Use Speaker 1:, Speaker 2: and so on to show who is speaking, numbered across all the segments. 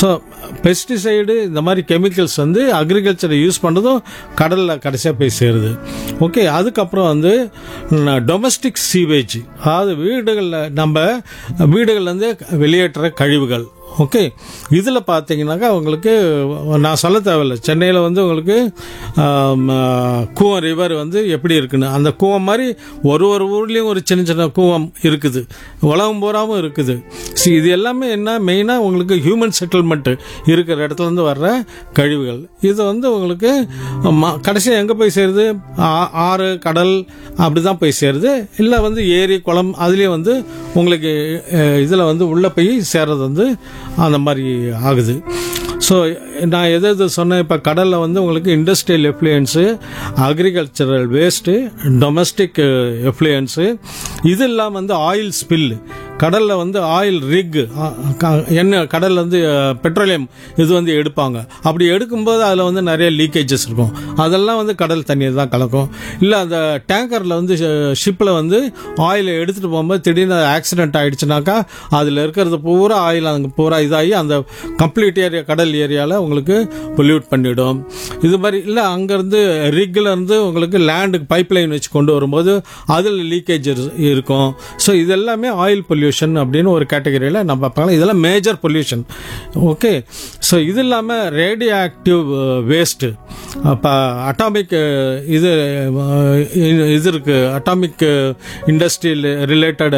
Speaker 1: so pesticide இந்த மாதிரி chemicals வந்து அக்ரிகல்ச்சரை யூஸ் பண்ணுறதும் கடலில் கடைசியாக போய் சேருது ஓகே அதுக்கப்புறம் வந்து டொமஸ்டிக் சீவேஜ் அதாவது வீடுகளில் நம்ம வீடுகள்லேருந்து வெளியேற்ற கழிவுகள் ஓகே இதில் பார்த்தீங்கன்னாக்கா உங்களுக்கு நான் சொல்ல தேவையில்லை சென்னையில் வந்து உங்களுக்கு ஆம், ஆ, கூவம் ரிவர் வந்து எப்படி இருக்குன்னு அந்த கூவம் மாதிரி ஒரு ஒரு ஊர்லேயும் ஒரு சின்ன சின்ன கூவம் இருக்குது உலகம் பூராவும் இருக்குது சி இது எல்லாமே என்ன மெயினாக உங்களுக்கு ஹியூமன் செட்டில்மெண்ட்டு இருக்கிற இடத்துல இருந்து வர்ற கழிவுகள் இது வந்து உங்களுக்கு கடைசியாக எங்கே போய் சேருது ஆ- ஆறு கடல் அப்படி தான் போய் சேருது இல்லை வந்து ஏரி குளம் அதுலேயே வந்து உங்களுக்கு இதில் வந்து உள்ளே போய் சேர்றது வந்து அந்த மாதிரி ஆகுது ஸோ நான் எது எது சொன்னேன் இப்போ கடலில் வந்து உங்களுக்கு industrial effluents agricultural waste domestic effluents இது இல்லாமல் வந்து ஆயில் ஸ்பில் கடலில் வந்து ஆயில் ரிக் எண்ணெய் கடலில் வந்து பெட்ரோலியம் இது வந்து எடுப்பாங்க அப்படி எடுக்கும்போது அதில் வந்து நிறைய லீக்கேஜஸ் இருக்கும் அதெல்லாம் வந்து கடல் தண்ணீர் தான் கலக்கும் இல்லை அந்த டேங்கரில் வந்து ஷிப்பில் வந்து ஆயிலை எடுத்துகிட்டு போகும்போது திடீர்னு ஆக்சிடென்ட் ஆயிடுச்சுனாக்கா அதில் இருக்கிறது பூரா ஆயில் அங்கே பூரா இதாகி அந்த கம்ப்ளீட் ஏரியா கடல் ஏரியாவில் உங்களுக்கு பொல்யூட் பண்ணிடும் இது மாதிரி இல்லை அங்கேருந்து ரிக்கில் இருந்து உங்களுக்கு லேண்டுக்கு பைப் லைன் வச்சு கொண்டு வரும்போது அதில் லீக்கேஜ் இருக்கும் ஸோ இது எல்லாமே ஆயில் பொல்யூஷன் அப்படின்னு ஒரு கேட்டகரியில் நம்ம பார்க்கலாம் இதெல்லாம் மேஜர் பொல்யூஷன் ஓகே ஸோ இது இல்லாமல் ரேடியோ ஆக்டிவ் வேஸ்ட்டு அப்போ அட்டாமிக் இது அஹ், இது இருக்குது அட்டாமிக் இண்டஸ்ட்ரியல் ரிலேட்டட்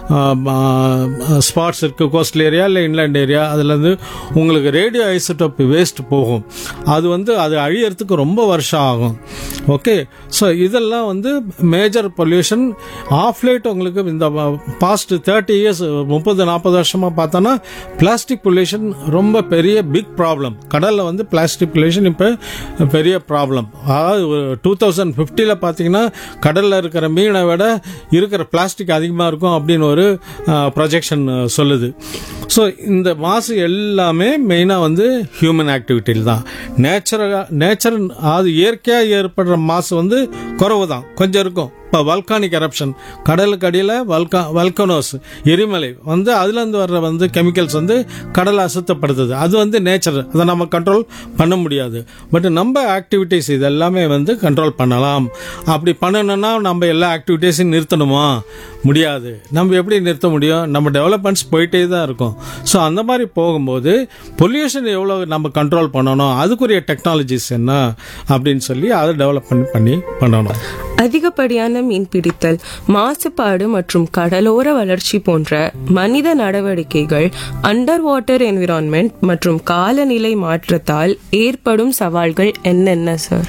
Speaker 1: ஸ்பாட்ஸ் இருக்குது கோஸ்டல் ஏரியா இல்லை இன்லேண்ட் ஏரியா அதுலேருந்து உங்களுக்கு ரேடியோ ஐசோடோப் வேஸ்ட் போகும் அது வந்து அது அழியறதுக்கு ரொம்ப வருஷம் ஆகும் ஓகே ஸோ இதெல்லாம் வந்து மேஜர் பொல்யூஷன் ஆஃப் லைட் உங்களுக்கு இந்த பாஸ்ட் தேர்ட்டி இயர்ஸ் முப்பது நாற்பது வருஷமாக பார்த்தோன்னா பிளாஸ்டிக் பொல்யூஷன் ரொம்ப பெரிய பிக் ப்ராப்ளம் கடலில் வந்து பிளாஸ்டிக் பொல்யூஷன் இப்போ பெரிய ப்ராப்ளம் அதாவது டூ தௌசண்ட் ஃபிஃப்டியில் பார்த்தீங்கன்னா கடலில் இருக்கிற மீனை விட இருக்கிற பிளாஸ்டிக் அதிகமாக இருக்கும் அப்படின்னு ஒரு ப்ரொஜெக்ஷன் சொல்லுது ஸோ இந்த மாசு எல்லாமே மெயினாக வந்து ஹியூமன் ஆக்டிவிட்டியில் தான் நேச்சுரலாக நேச்சர் அது இயற்கையாக ஏற்படுற மாசு வந்து குறைவு தான் கொஞ்சம் இருக்கும் இப்போ வல்கானிக் எரப்ஷன் கடலுக்கு அடியில் வல்கா வல்கனோஸ் எரிமலை வந்து அதுலேருந்து வர்ற வந்து கெமிக்கல்ஸ் வந்து கடலை அசுத்தப்படுத்துது அது வந்து நேச்சர் அதை நம்ம கண்ட்ரோல் பண்ண முடியாது பட் நம்ம ஆக்டிவிட்டீஸ் இது எல்லாமே வந்து கண்ட்ரோல் பண்ணலாம் அப்படி பண்ணணும்னா நம்ம எல்லா ஆக்டிவிட்டீஸையும் நிறுத்தணுமா முடியாது நம்ம எப்படி நிறுத்த முடியும் நம்ம டெவலப்மெண்ட்ஸ் போயிட்டே தான் இருக்கும் ஸோ அந்த மாதிரி போகும்போது பொல்யூஷன் எவ்வளோ நம்ம கண்ட்ரோல் பண்ணணும் அதுக்குரிய டெக்னாலஜிஸ் என்ன அப்படின்னு சொல்லி அதை டெவலப் பண்ணி பண்ணி பண்ணணும்
Speaker 2: அதிகப்படியான மீன்பிடித்தல் மாசுபாடு மற்றும் கடலோர வளர்ச்சி போன்ற மனித நடவடிக்கைகள் அண்டர் வாட்டர் என்விரான்மெண்ட் மற்றும் காலநிலை மாற்றத்தால் ஏற்படும் சவால்கள் என்னென்ன சார்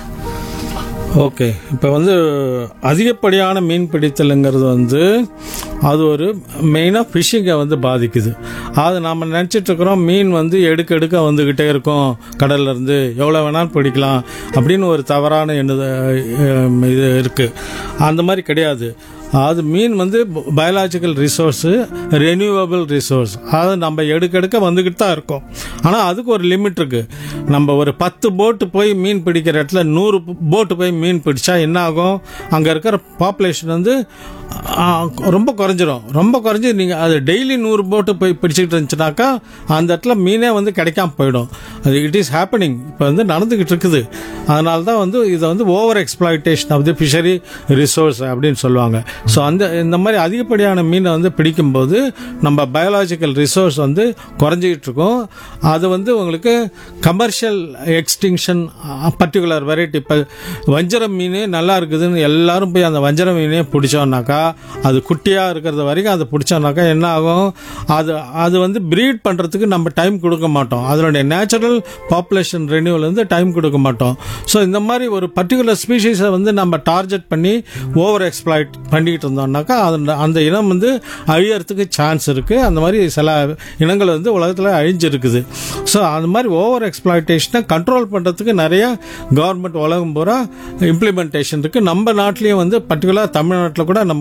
Speaker 1: ஓகே இப்போ வந்து அதிகப்படியான மீன் பிடித்தலுங்கிறது வந்து அது ஒரு மெயினாக ஃபிஷ்ஷிங்கை வந்து பாதிக்குது அது நாம் நினச்சிட்டு இருக்கிறோம் மீன் வந்து எடுக்க எடுக்க வந்துக்கிட்டே இருக்கும் கடல்ல இருந்து எவ்வளோ வேணாலும் பிடிக்கலாம் அப்படின்னு ஒரு தவறான எண்ணு இது இருக்குது அந்த மாதிரி கிடையாது அது மீன் வந்து பயாலாஜிக்கல் ரிசோர்ஸு ரெனியூவபிள் ரிசோர்ஸ் அது நம்ம எடுக்க எடுக்க வந்துக்கிட்டு தான் இருக்கோம் ஆனால் அதுக்கு ஒரு லிமிட் இருக்கு நம்ம ஒரு பத்து போட்டு போய் மீன் பிடிக்கிற இடத்துல நூறு போட்டு போய் மீன் பிடிச்சா என்ன ஆகும் அங்கே இருக்கிற பாப்புலேஷன் வந்து ஆ, ரொம்ப குறைஞ்சிரும் ரொம்ப குறைஞ்சி நீங்கள் அது டெய்லி நூறு போட்டு போய் பிடிச்சிக்கிட்டு இருந்துச்சுனாக்கா அந்த இடத்துல மீனே வந்து கிடைக்காம போயிடும் அது இட் இஸ் ஹேப்பனிங் இப்போ வந்து நடந்துக்கிட்டு இருக்குது அதனால தான் வந்து இதை வந்து over exploitation of the fishery resource அப்படின்னு சொல்லுவாங்க ஸோ அந்த இந்த மாதிரி அதிகப்படியான மீனை வந்து பிடிக்கும்போது நம்ம பயாலாஜிக்கல் ரிசோர்ஸ் வந்து குறைஞ்சிக்கிட்டு இருக்கும் அது வந்து உங்களுக்கு கமர்ஷியல் எக்ஸ்டிங்ஷன் பர்டிகுலர் வெரைட்டி இப்போ வஞ்சரம் மீன் நல்லா இருக்குதுன்னு எல்லாரும் போய் அந்த வஞ்சரம் மீனே பிடிச்சோம்னாக்கா அது குட்டியாக இருக்கிறது வரைக்கும் அதை பிடிச்சோம்னாக்கா என்ன ஆகும் அது அது வந்து ப்ரீட் பண்ணுறதுக்கு நம்ம டைம் கொடுக்க மாட்டோம் அதனுடைய நேச்சுரல் பாப்புலேஷன் ரெனியூலேருந்து டைம் கொடுக்க மாட்டோம் ஸோ இந்த மாதிரி ஒரு பர்டிகுலர் ஸ்பீஷீஸை வந்து நம்ம டார்கெட் பண்ணி ஓவர் எக்ஸ்ப்ளாய்ட் பண்ணிக்கிட்டு இருந்தோம்னாக்கா அந்த அந்த இனம் வந்து அழியறதுக்கு சான்ஸ் இருக்குது அந்த மாதிரி சில இனங்கள் வந்து உலகத்தில் அழிஞ்சிருக்குது ஸோ அந்த மாதிரி ஓவர் எக்ஸ்ப்ளாய்டேஷனை கண்ட்ரோல் பண்ணுறதுக்கு நிறைய கவர்மெண்ட் உலகம் பூரா இம்ப்ளிமெண்டேஷன் இருக்குது நம்ம நாட்டிலையும் வந்து பர்டிகுலர் தமிழ்நாட்டில் கூட நம்ம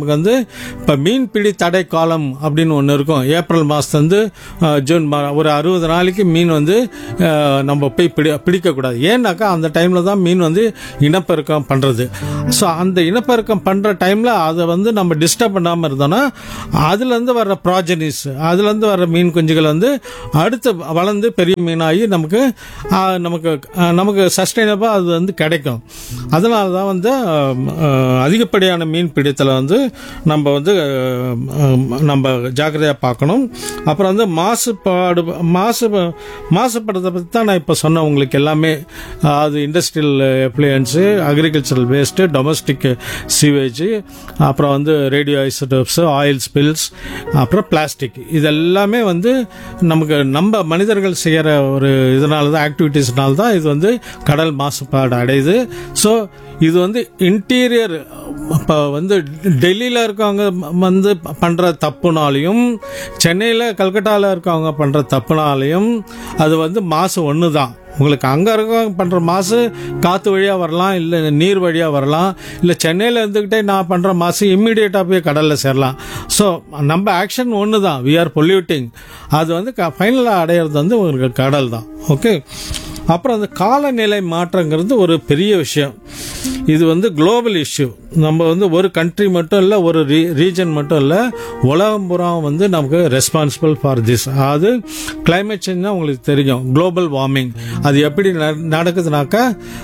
Speaker 1: நமக்கு வந்து இப்போ மீன்பிடி தடை காலம் அப்படின்னு ஒன்று இருக்கும் ஏப்ரல் மாதத்துலேருந்து ஜூன் மா ஒரு அறுபது நாளைக்கு மீன் வந்து அஹ், நம்ம போய் பிடி பிடிக்கக்கூடாது ஏன்னாக்கா அந்த டைமில் தான் மீன் வந்து இனப்பெருக்கம் பண்ணுறது ஸோ அந்த இனப்பெருக்கம் பண்ணுற டைமில் அதை வந்து நம்ம டிஸ்டர்ப் பண்ணாமல் இருந்தோம்னா அதுலேருந்து வர்ற ப்ராஜனிஸ் அதுலேருந்து வர்ற மீன் குஞ்சுகள் வந்து அடுத்து வளர்ந்து பெரிய மீனாகி நமக்கு ஆஹ், நமக்கு ஆஹ், நமக்கு சஸ்டைனபிளாக அது வந்து கிடைக்கும் அதனால தான் வந்து ஆஹ், அதிகப்படியான மீன் பிடித்தலை வந்து நம்ம வந்து ஆஹ், நம்ம ஜாக்கிரதையாக பார்க்கணும் அப்புறம் வந்து மாசுபாடு மாசு மாசுபடுறதை பற்றி தான் நான் இப்போ சொன்னேன் உங்களுக்கு எல்லாமே அது industrial effluents agricultural waste domestic sewage அப்புறம் வந்து ரேடியோ ஐசோடோப்ஸ் ஆயில் ஸ்பில்ஸ் அப்புறம் பிளாஸ்டிக் இதெல்லாமே வந்து நமக்கு நம்ம மனிதர்கள் செய்கிற ஒரு இதனால தான் ஆக்டிவிட்டீஸ்னால தான் இது வந்து கடல் மாசுபாடு அடையுது ஸோ இது வந்து இன்டீரியர் இப்போ வந்து டெல்லியில் இருக்கவங்க வந்து பண்ணுற தப்புனாலையும் சென்னையில் கல்கட்டாவில் இருக்கவங்க பண்ணுற தப்புனாலையும் அது வந்து மாசு ஒன்று தான் உங்களுக்கு அங்கே இருக்கவங்க பண்ணுற மாசு காற்று வழியாக வரலாம் இல்லை நீர் வழியாக வரலாம் இல்லை சென்னையில் இருந்துக்கிட்டே நான் பண்ணுற மாசு இம்மிடியேட்டாக போய் கடலில் சேரலாம் ஸோ நம்ம ஆக்ஷன் ஒன்று தான் வி ஆர் பொல்யூட்டிங் அது வந்து ஃபைனலாக அடையிறது வந்து உங்களுக்கு கடல் தான் ஓகே அப்புறம் அந்த காலநிலை மாற்றங்கிறது ஒரு பெரிய விஷயம் இது வந்து குளோபல் இஷ்யூ நம்ம வந்து ஒரு கண்ட்ரி மட்டும் இல்லை ஒரு ரீஜன் மட்டும் இல்லை உலகம் பூரா வந்து நமக்கு ரெஸ்பான்சிபிள் ஃபார் திஸ் அது climate சேஞ்ச் தான் உங்களுக்கு தெரியும் குளோபல் வார்மிங் அது எப்படி நட- நடக்குதுனாக்கா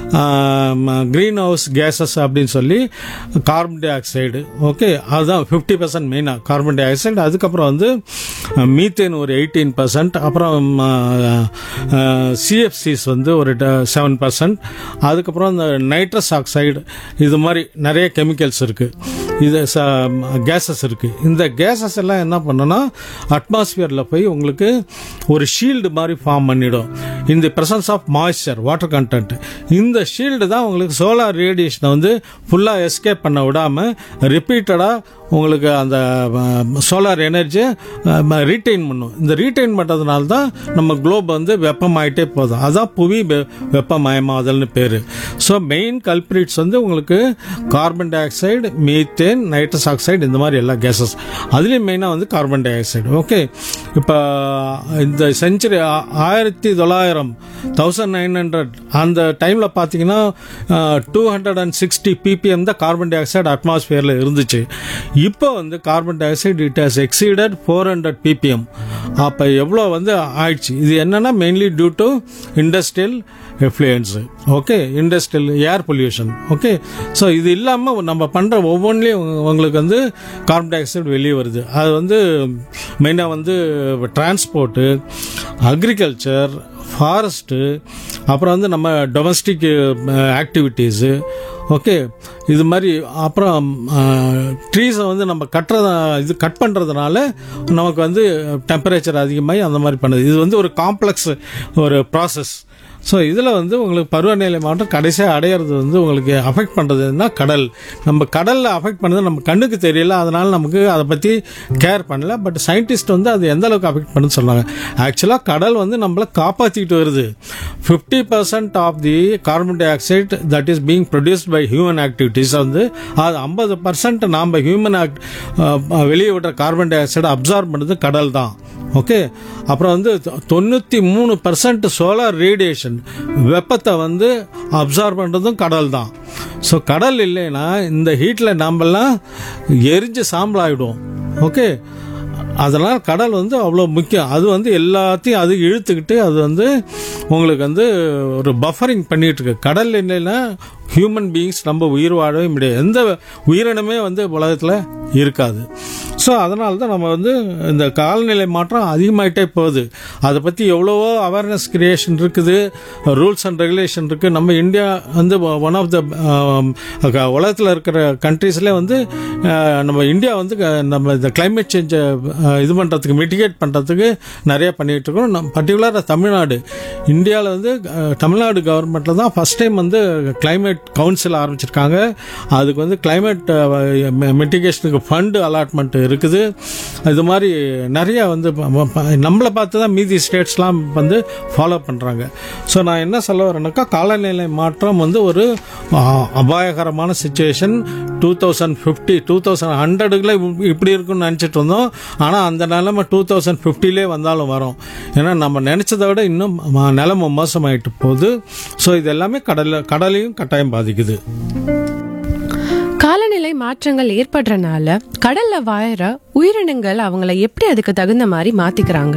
Speaker 1: க்ரீன் ஹவுஸ் கேஸஸ் அப்படின்னு சொல்லி கார்பன் டை ஆக்சைடு ஓகே அதுதான் ஃபிஃப்டி பர்சன்ட் மெயினாக கார்பன் டை ஆக்சைடு அதுக்கப்புறம் வந்து மீத்தேன் ஒரு எயிட்டீன் பர்சன்ட் அப்புறம் சிஎஃப்சிஸ் வந்து ஒரு செவன் பர்சன்ட் அதுக்கப்புறம் இந்த நைட்ரஸ் ஆக்சைடு இது மாதிரி நிறைய கெமிக்கல்ஸ் இருக்குது இது கேஸஸ் இருக்குது இந்த கேஸஸ் எல்லாம் என்ன பண்ணுன்னா அட்மாஸ்பியரில் போய் உங்களுக்கு ஒரு ஷீல்டு மாதிரி ஃபார்ம் பண்ணிடும் இந்த presence of moisture water content இந்த ஷீல்டு தான் உங்களுக்கு சோலார் ரேடியேஷனை வந்து ஃபுல்லாக எஸ்கேப் பண்ண விடாமல் ரிப்பீட்டடாக உங்களுக்கு அந்த சோலார் எனர்ஜியை ரீட்டைன் பண்ணும் இந்த ரீட்டைன் பண்ணுறதுனால தான் நம்ம குளோப் வந்து வெப்பமாயிட்டே போதும் அதான் புவி வெ- வெப்பமயமாதல்னு பேர் ஸோ மெயின் கல்பிரிட்ஸ் வந்து உங்களுக்கு carbon dioxide methane nitrous oxide இந்த மாதிரி எல்லா கேஸஸ் அதுலேயும் மெயினாக வந்து கார்பன் டை ஆக்சைடு ஓகே இப்போ இந்த செஞ்சுரி ஆயிரத்தி தொள்ளாயிரம் தௌசண்ட் நைன் ஹண்ட்ரட் அந்த டைமில் பார்த்தீங்கன்னா two hundred and sixty PPM தான் கார்பன் டை ஆக்சைடு அட்மாஸ்பியரில் இருந்துச்சு இப்போ வந்து carbon dioxide it has exceeded four hundred PPM அப்போ எவ்வளோ வந்து ஆயிடுச்சு இது என்னன்னா mainly due to industrial effluents okay industrial air pollution okay so இது இல்லாமல் நம்ம பண்ணுற ஒவ்வொன்றிலையும் உங்களுக்கு வந்து கார்பன் டை ஆக்சைடு வெளியே வருது அது வந்து மெயினாக வந்து டிரான்ஸ்போர்ட்டு அக்ரிகல்ச்சர் ஃபாரஸ்ட்டு அப்புறம் வந்து நம்ம டொமஸ்டிக் ஆக்டிவிட்டீஸு ஓகே இது மாதிரி அப்புறம் ட்ரீஸை வந்து நம்ம கட்டுறத இது கட் பண்ணுறதுனால நமக்கு வந்து டெம்பரேச்சர் அதிகமாகி அந்த மாதிரி பண்ணுது இது வந்து ஒரு காம்ப்ளெக்ஸ் ஒரு ப்ராசஸ் ஸோ இதில் வந்து உங்களுக்கு பருவநிலை மாற்றம் கடைசியாக அடையிறது வந்து உங்களுக்கு அஃபெக்ட் பண்ணுறதுன்னா கடல் நம்ம கடலில் அஃபெக்ட் பண்ணது நம்ம கண்ணுக்கு தெரியல அதனால நமக்கு அதை பற்றி கேர் பண்ணல பட் சயின்டிஸ்ட் வந்து அது எந்த அளவுக்கு அஃபெக்ட் பண்ணுன்னு சொன்னாங்க ஆக்சுவலாக கடல் வந்து நம்மளை காப்பாற்றிட்டு வருது fifty percent of the carbon dioxide that is being produced by human activities வந்து அது ஐம்பது பர்சன்ட் நாம் ஹியூமன் ஆக்ட் வெளியே விடுற கார்பன் டை ஆக்சைடை அப்சார்ப் பண்ணுறது கடல் தான் ஓகே அப்புறம் வந்து தொண்ணூற்றி மூணு பர்சன்ட் சோலார் ரேடியேஷன் வெப்பத்தை வந்து அப்சார்ப் பண்ணுறதும் கடல் தான் ஸோ கடல் இல்லைன்னா இந்த ஹீட்டில் நாமெல்லாம் எரிஞ்சு சாம்பல் ஆகிடுவோம் ஓகே அதனால் கடல் வந்து அவ்வளோ முக்கியம் அது வந்து எல்லாத்தையும் அது இழுத்துக்கிட்டு அது வந்து உங்களுக்கு வந்து ஒரு பஃபரிங் பண்ணிட்டு இருக்கு கடல் இல்லைன்னா ஹியூமன் பீயிங்ஸ் நம்ம உயிர் வாழவே முடியாது எந்த உயிரினமே வந்து உலகத்தில் இருக்காது ஸோ அதனால தான் நம்ம வந்து இந்த காலநிலை மாற்றம் அதிகமாயிட்டே போகுது அதை பற்றி எவ்வளவோ அவேர்னஸ் கிரியேஷன் இருக்குது ரூல்ஸ் அண்ட் ரெகுலேஷன் இருக்குது நம்ம இந்தியா வந்து ஒன் ஆஃப் த உலகத்தில் இருக்கிற கண்ட்ரீஸ்லேயே வந்து அஹ், நம்ம இந்தியா வந்து க- நம்ம இந்த கிளைமேட் சேஞ்சை இது பண்ணுறதுக்கு மிட்டிகேட் பண்ணுறதுக்கு நிறைய பண்ணிகிட்டு இருக்கோம் நம்ம பர்டிகுலராக தமிழ்நாடு இந்தியாவில் வந்து அஹ், தமிழ்நாடு கவர்மெண்ட்டில் தான் ஃபஸ்ட் டைம் வந்து கிளைமேட் கவுன்சில் ஆரம்பிச்சிருக்காங்க அதுக்கு வந்து கிளைமேட் மிட்டிகேஷனுக்கு ஃபண்டு அலாட்மெண்ட் இருக்குது இருக்குது இது மாதிரி நிறைய வந்து ப- ப- ப- நம்மளை பார்த்து தான் மீதி ஸ்டேட்ஸ்லாம் வந்து ஃபாலோ பண்ணுறாங்க ஸோ நான் என்ன சொல்ல வரேன்னாக்கா காலநிலை மாற்றம் வந்து ஒரு ஆ, அபாயகரமான situation two thousand fifty two thousand ஹண்ட்ரடுக்குள்ள இப்படி இருக்குன்னு நினச்சிட்டு இருந்தோம் ஆனால் அந்த நிலைமை டூ தௌசண்ட் ஃபிஃப்டிலே வந்தாலும் வரும் ஏன்னா நம்ம நினச்சதை விட இன்னும் ம- நிலைமை மோசமாயிட்டு போகுது ஸோ இது எல்லாமே கடலில் கடலையும் கட்டாயம் பாதிக்குது
Speaker 3: காலநிலை மாற்றங்கள் ஏற்படுறனால கடல்ல வாழற உயிரினங்கள் அவங்கள எப்படி அதுக்கு தகுந்த மாதிரி மாத்திக்கிறாங்க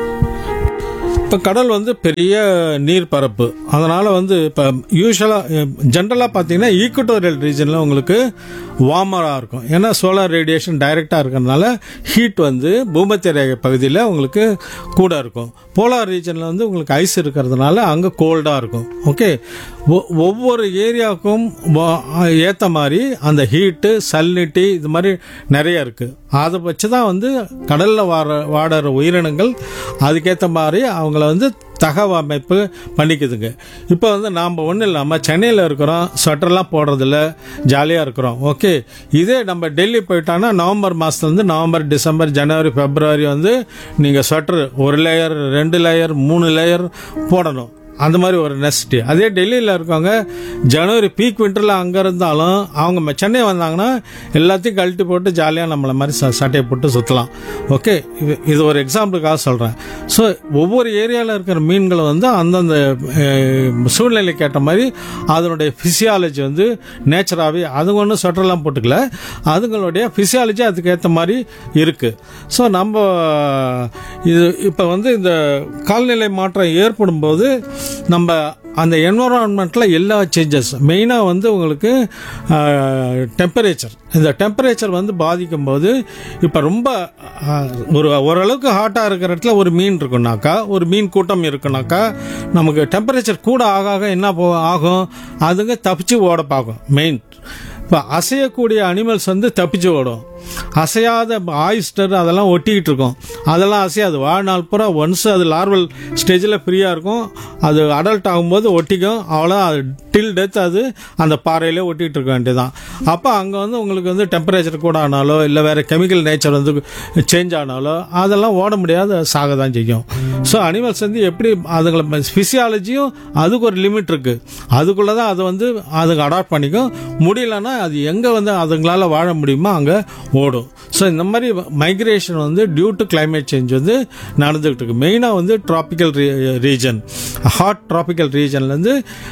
Speaker 1: இப்போ கடல் வந்து பெரிய நீர் பரப்பு அதனால வந்து இப்போ யூஸ்வலாக ஜென்ரலாக பார்த்தீங்கன்னா ஈக்குட்டோரியல் ரீஜனில் உங்களுக்கு வார்மராக இருக்கும் ஏன்னா சோலார் ரேடியேஷன் டைரெக்டாக இருக்கிறதுனால ஹீட் வந்து பூமத்திய ரேகை பகுதியில் உங்களுக்கு கூட இருக்கும் போலார் ரீஜனில் வந்து உங்களுக்கு ஐஸ் இருக்கிறதுனால அங்கே கோல்டாக இருக்கும் ஓகே ஒவ்வொரு ஏரியாவுக்கும் ஏற்ற மாதிரி அந்த ஹீட்டு சல்னிட்டி இது மாதிரி நிறைய இருக்குது அதை வச்சு தான் வந்து கடலில் வார வாடுற உயிரினங்கள் அதுக்கேற்ற மாதிரி அவங்கள வந்து தகவமைப்பு பண்ணிக்குதுங்க இப்போ வந்து நாம் ஒன்றும் இல்லாமல் சென்னையில் இருக்கிறோம் ஸ்வெட்டர்லாம் போடுறதில்ல ஜாலியாக இருக்கிறோம் ஓகே இதே நம்ம டெல்லி போயிட்டோன்னா நவம்பர் மாதத்துலேருந்து நவம்பர் டிசம்பர் ஜனவரி பிப்ரவரி வந்து நீங்கள் ஸ்வெட்டர் ஒரு லேயர் ரெண்டு லேயர் மூணு லேயர் போடணும் அந்த மாதிரி ஒரு நெசிட்டி அதே டெல்லியில் இருக்கவங்க ஜனவரி பீக் விண்டரில் அங்கே இருந்தாலும் அவங்க ம- சென்னை வந்தாங்கன்னா எல்லாத்தையும் கழட்டி போட்டு ஜாலியாக நம்மளை மாதிரி ச சட்டையை போட்டு சுற்றலாம் ஓகே இது இது ஒரு எக்ஸாம்பிளுக்காக சொல்கிறேன் ஸோ ஒவ்வொரு ஏரியாவில் இருக்கிற மீன்களை வந்து அந்தந்த அஹ், சூழ்நிலைக்கு ஏற்ற மாதிரி அதனுடைய ஃபிசியாலஜி வந்து நேச்சராகவே அது ஒன்றும் சொட்டர்லாம் போட்டுக்கல அதுங்களுடைய ஃபிசியாலஜி அதுக்கு ஏற்ற மாதிரி இருக்குது ஸோ நம்ம இது இப்போ வந்து இந்த காலநிலை மாற்றம் ஏற்படும் போது நம்ம அந்த என்வரான்மெண்ட்டில் எல்லா சேஞ்சஸ் மெயினாக வந்து உங்களுக்கு டெம்பரேச்சர் இந்த டெம்பரேச்சர் வந்து பாதிக்கும் போது இப்போ ரொம்ப அஹ், ஒரு ஓரளவுக்கு ஹாட்டாக இருக்கிற இடத்துல ஒரு மீன் இருக்குனாக்கா ஒரு மீன் கூட்டம் இருக்குனாக்கா நமக்கு டெம்பரேச்சர் கூட ஆக ஆக என்ன போ ஆகும் அதுங்க தப்பிச்சு ஓட பார்க்கும் மெயின் இப்போ அசையக்கூடிய அனிமல்ஸ் வந்து தப்பிச்சு ஓடும் அசையாத ஆயிஸ்டர் அதெல்லாம் ஒட்டிக்கிட்டு இருக்கும் அதெல்லாம் அசையாது வாழ்நாள் பூரா ஒன்ஸ் அது லார்வல் ஸ்டேஜில் ஃப்ரீயாக இருக்கும் அது அடல்ட் ஆகும்போது ஒட்டிக்கும் அவ்வளோ அது டில் டெத் அது அந்த பாறையிலே ஒட்டிகிட்டு இருக்க வேண்டியதான் அப்போ அங்கே வந்து உங்களுக்கு வந்து டெம்பரேச்சர் கூட ஆனாலோ இல்லை வேறு கெமிக்கல் நேச்சர் வந்து சேஞ்ச் ஆனாலோ அதெல்லாம் ஓட முடியாது சாக தான் செய்யும் ஸோ அனிமல்ஸ் வந்து எப்படி அதுங்களை ஃபிசியாலஜியும் அதுக்கு ஒரு லிமிட் இருக்குது அதுக்குள்ளே தான் அது வந்து அதுங்க அடாப்ட் பண்ணிக்கும் முடியலன்னா அது எங்கே வந்து அதுங்களால வாழ முடியுமோ அங்கே ஓடும் ஸோ இந்த மாதிரி மைக்ரேஷன் வந்து டியூ டு climate சேஞ்ச் வந்து நடந்துகிட்டு இருக்கு மெயினாக வந்து ட்ராபிக்கல் ரீஜன் ஹாட் ட்ராபிக்கல் ரீஜன்லேருந்து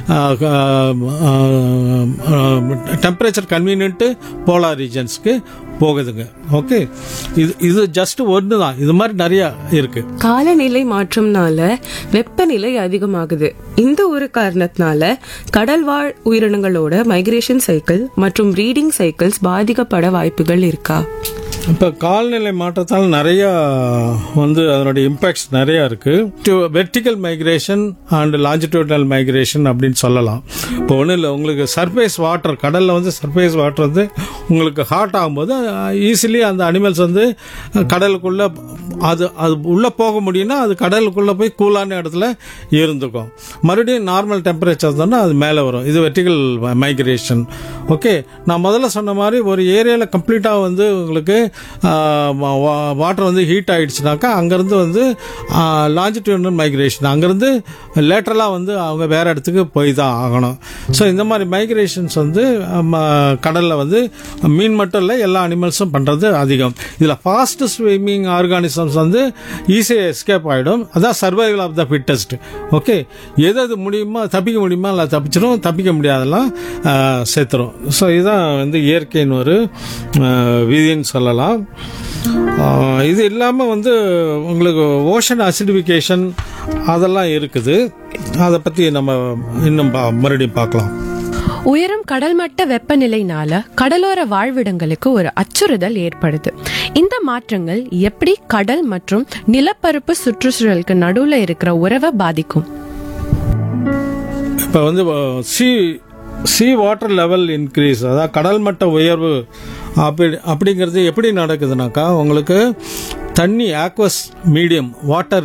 Speaker 1: டெம்பரேச்சர் கன்வீனியன்ட்டு போலார் ரீஜன்ஸ்க்கு போகுதுங்க ஓகே இது இது ஜஸ்ட் ஒன்று தான் இது மாதிரி நிறையா இருக்குது
Speaker 2: காலநிலை மாற்றம்னால வெப்பநிலை அதிகமாகுது இந்த ஒரு காரணத்தினால கடல்வாழ் உயிரினங்களோட மைக்ரேஷன் சைக்கிள் மற்றும் ரீடிங் சைக்கிள்ஸ் பாதிக்கப்பட வாய்ப்புகள் இருக்கா
Speaker 1: இப்போ காலநிலை மாற்றத்தால் நிறைய வந்து அதனுடைய இம்பாக்ட்ஸ் நிறைய இருக்கு வெர்டிக்கல் மைக்ரேஷன் அண்ட் லாஞ்சிடியூடல் மைக்ரேஷன் அப்படின்னு சொல்லலாம் இப்போ ஒன்றும் இல்லை உங்களுக்கு சர்ஃபேஸ் வாட்டர் கடலில் வந்து சர்ஃபேஸ் வாட்டர் வந்து உங்களுக்கு ஹாட் ஆகும்போது ஈஸிலி அந்த அனிமல்ஸ் வந்து கடலுக்குள்ள அது அது உள்ளே போக முடியும்னா அது கடலுக்குள்ளே போய் கூலான இடத்துல இருந்துக்கும் மறுபடியும் நார்மல் டெம்பரேச்சர் தானே அது மேலே வரும் இது வெர்டிக்கல் மைக்ரேஷன் ஓகே நான் முதல்ல சொன்ன மாதிரி ஒரு ஏரியாவில் கம்ப்ளீட்டாக வந்து உங்களுக்கு வாட்டர் வந்து ஹீட் ஆயிடுச்சுனாக்கா அங்கேருந்து வந்து லாஞ்சிடியூடல் மைக்ரேஷன் அங்கேருந்து லேட்டரலாக வந்து அவங்க வேற இடத்துக்கு போய் தான் ஆகணும் ஸோ இந்த மாதிரி மைக்ரேஷன்ஸ் வந்து கடலில் வந்து மீன் மட்டும் இல்லை எல்லா அனிமல்ஸும் பண்ணுறது அதிகம் இதில் ஃபாஸ்ட் ஸ்விம்மிங் ஆர்கானிசம்ஸ் வந்து ஈஸியாக எஸ்கேப் ஆகிடும் அதான் survival of the fittest okay எது எது முடியுமோ தப்பிக்க முடியுமா இல்லை தப்பிச்சிடும் தப்பிக்க முடியாதெல்லாம் ஆஹ், செத்துரும் ஸோ இதுதான் வந்து இயற்கையின் ஒரு ஆஹ், விதின்னு சொல்லலாம் ஆஹ், இது இல்லாமல் வந்து உங்களுக்கு ஓஷன் அசிடிஃபிகேஷன் அதெல்லாம் இருக்குது அதை பற்றி நம்ம இன்னும் பா- மறுபடியும் பார்க்கலாம்
Speaker 3: உயரும் கடல்மட்ட வெப்பநிலைனால கடலோர வாழ்விடங்களுக்கு ஒரு அச்சுறுத்தல் ஏற்படுது இந்த மாற்றங்கள் எப்படி கடல் மற்றும் நிலப்பரப்பு சுற்றுச்சூழலுக்கு நடுவுல இருக்கிற உறவை பாதிக்கும்
Speaker 1: இப்போ வந்து sea sea water level increase அதாவது கடல் மட்ட உயர்வு அப்படி அப்படிங்கிறது எப்படி நடக்குதுனாக்கா உங்களுக்கு தண்ணி ஆக்வஸ் மீடியம் வாட்டர்